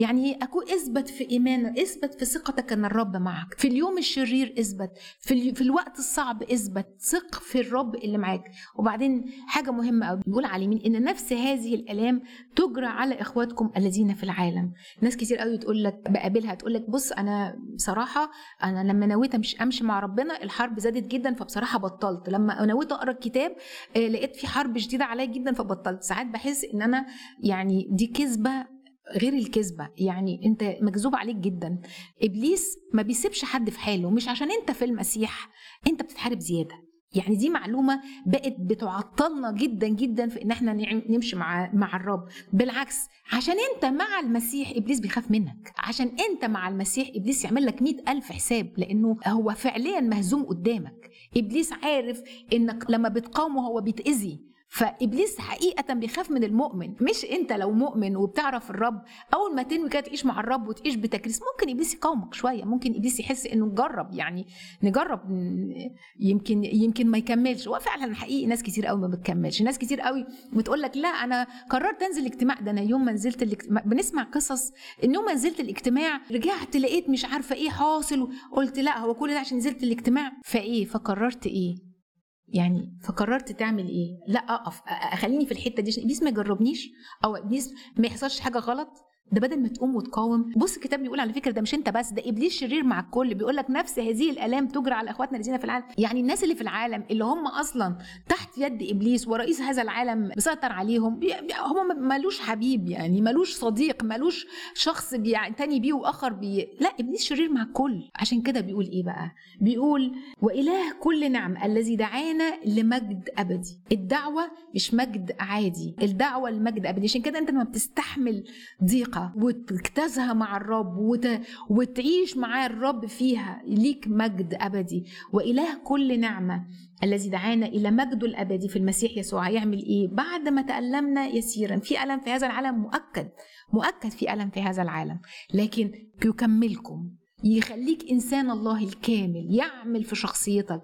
يعني اكون اثبت في ايمانك اثبت في ثقتك ان الرب معك في اليوم الشرير اثبت في, ال... في الوقت الصعب اثبت ثق في الرب اللي معاك وبعدين حاجه مهمه قوي بيقول على اليمين ان نفس هذه الالام تجرى على اخواتكم الذين في العالم ناس كتير قوي تقول لك بقابلها تقول لك بص انا بصراحه انا لما نويت امشي امشي مع ربنا الحرب زادت جدا فبصراحه بطلت لما نويت اقرا الكتاب آه، لقيت في حرب شديده عليا جدا فبطلت ساعات بحس ان انا يعني دي كذبه غير الكذبة يعني انت مكذوب عليك جدا ابليس ما بيسيبش حد في حاله مش عشان انت في المسيح انت بتتحارب زيادة يعني دي معلومة بقت بتعطلنا جدا جدا في ان احنا نعم- نمشي مع مع الرب بالعكس عشان انت مع المسيح ابليس بيخاف منك عشان انت مع المسيح ابليس يعمل لك مئة الف حساب لانه هو فعليا مهزوم قدامك ابليس عارف انك لما بتقاومه هو بيتأذي فابليس حقيقه بيخاف من المؤمن مش انت لو مؤمن وبتعرف الرب اول ما تنوي كده تعيش مع الرب وتعيش بتكريس ممكن ابليس يقاومك شويه ممكن ابليس يحس انه نجرب يعني نجرب ن- يمكن يمكن ما يكملش هو فعلا حقيقي ناس كتير قوي ما بتكملش ناس كتير قوي بتقول لك لا انا قررت انزل الاجتماع ده انا يوم ما نزلت الاجتماع بنسمع قصص ان يوم ما نزلت الاجتماع رجعت لقيت مش عارفه ايه حاصل قلت لا هو كل ده عشان نزلت الاجتماع فايه فقررت ايه يعني فقررت تعمل ايه لا اقف أ- اخليني في الحته دي عشان ابليس ما يجربنيش او ابليس ما يحصلش حاجه غلط ده بدل ما تقوم وتقاوم بص الكتاب بيقول على فكره ده مش انت بس ده ابليس شرير مع الكل بيقول لك نفس هذه الالام تجرى على اخواتنا الذين في العالم يعني الناس اللي في العالم اللي هم اصلا تحت يد ابليس ورئيس هذا العالم مسيطر عليهم بي- بي- هم ملوش حبيب يعني ملوش صديق ملوش شخص بيعتني بيه واخر بي لا ابليس شرير مع الكل عشان كده بيقول ايه بقى بيقول واله كل نعم الذي دعانا لمجد ابدي الدعوه مش مجد عادي الدعوه لمجد ابدي عشان كده انت لما بتستحمل ضيقه وتجتازها مع الرب وت... وتعيش مع الرب فيها ليك مجد ابدي واله كل نعمه الذي دعانا الى مجده الابدي في المسيح يسوع هيعمل ايه بعد ما تالمنا يسيرا في الم في هذا العالم مؤكد مؤكد في الم في هذا العالم لكن يكملكم يخليك انسان الله الكامل يعمل في شخصيتك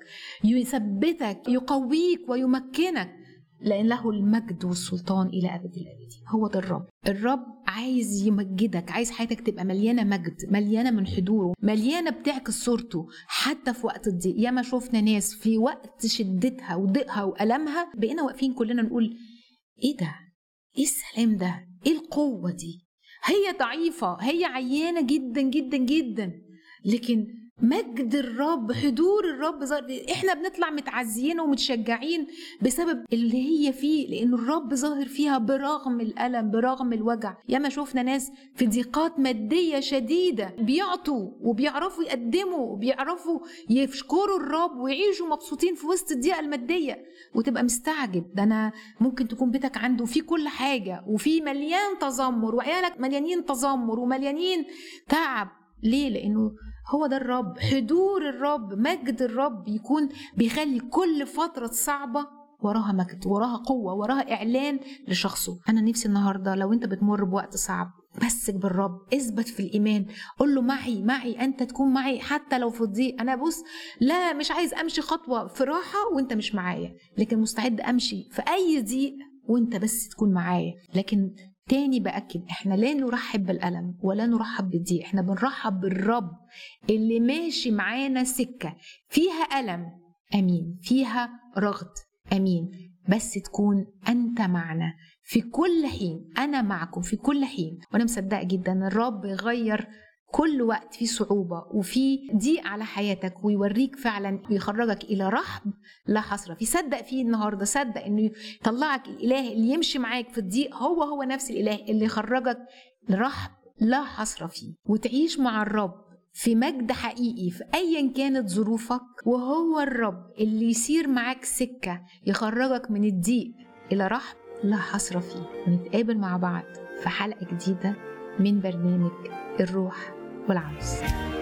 يثبتك يقويك ويمكنك لان له المجد والسلطان الى ابد الابدين هو ده الرب الرب عايز يمجدك عايز حياتك تبقى مليانه مجد مليانه من حضوره مليانه بتعكس صورته حتى في وقت الضيق ياما شفنا ناس في وقت شدتها وضيقها والمها بقينا واقفين كلنا نقول ايه ده ايه السلام ده ايه القوه دي هي ضعيفه هي عيانه جدا جدا جدا لكن مجد الرب حضور الرب ظاهر احنا بنطلع متعزيين ومتشجعين بسبب اللي هي فيه لان الرب ظاهر فيها برغم الالم برغم الوجع ياما شفنا ناس في ضيقات ماديه شديده بيعطوا وبيعرفوا يقدموا وبيعرفوا يشكروا الرب ويعيشوا مبسوطين في وسط الضيقه الماديه وتبقى مستعجب ده انا ممكن تكون بيتك عنده فيه كل حاجه وفي مليان تذمر وعيالك مليانين تذمر ومليانين تعب ليه لانه هو ده الرب حضور الرب مجد الرب يكون بيخلي كل فترة صعبة وراها مجد وراها قوة وراها إعلان لشخصه أنا نفسي النهاردة لو أنت بتمر بوقت صعب مسك بالرب اثبت في الإيمان قول له معي معي أنت تكون معي حتى لو في الضيق أنا بص لا مش عايز أمشي خطوة في راحة وأنت مش معايا لكن مستعد أمشي في أي ضيق وأنت بس تكون معايا لكن تاني بأكد احنا لا نرحب بالألم ولا نرحب بالضيق احنا بنرحب بالرب اللي ماشي معانا سكة فيها ألم أمين فيها رغد أمين بس تكون أنت معنا في كل حين أنا معكم في كل حين وأنا مصدقة جدا إن الرب يغير كل وقت في صعوبة وفي ضيق على حياتك ويوريك فعلا ويخرجك إلى رحب لا حصر فيه صدق فيه النهاردة صدق إنه يطلعك الإله اللي يمشي معاك في الضيق هو هو نفس الإله اللي يخرجك لرحب لا حصر فيه وتعيش مع الرب في مجد حقيقي في ايا كانت ظروفك وهو الرب اللي يسير معاك سكه يخرجك من الضيق الى رحب لا حصر فيه ونتقابل مع بعض في حلقه جديده من برنامج الروح والعروس